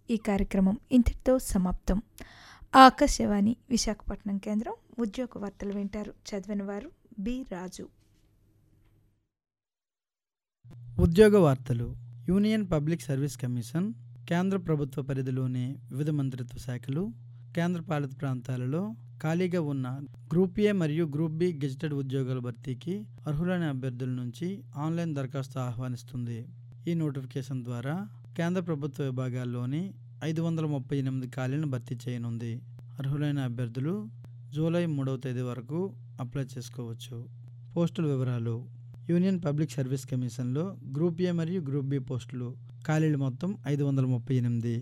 ఈ కార్యక్రమం ఇంతటితో సమాప్తం ఆకాశవాణి విశాఖపట్నం కేంద్రం ఉద్యోగ వార్తలు వింటారు చదివిన వారు బి రాజు ఉద్యోగ వార్తలు యూనియన్ పబ్లిక్ సర్వీస్ కమిషన్ కేంద్ర ప్రభుత్వ పరిధిలోని వివిధ మంత్రిత్వ శాఖలు కేంద్ర పాలిత ప్రాంతాలలో ఖాళీగా ఉన్న గ్రూప్ ఏ మరియు గ్రూప్ బి గెజిటెడ్ ఉద్యోగాల భర్తీకి అర్హులైన అభ్యర్థుల నుంచి ఆన్లైన్ దరఖాస్తు ఆహ్వానిస్తుంది ఈ నోటిఫికేషన్ ద్వారా కేంద్ర ప్రభుత్వ విభాగాల్లోని ఐదు వందల ముప్పై ఎనిమిది ఖాళీలను భర్తీ చేయనుంది అర్హులైన అభ్యర్థులు జూలై మూడవ తేదీ వరకు అప్లై చేసుకోవచ్చు పోస్టుల వివరాలు యూనియన్ పబ్లిక్ సర్వీస్ కమిషన్లో గ్రూప్ ఏ మరియు గ్రూప్ బి పోస్టులు ఖాళీలు మొత్తం ఐదు వందల ముప్పై ఎనిమిది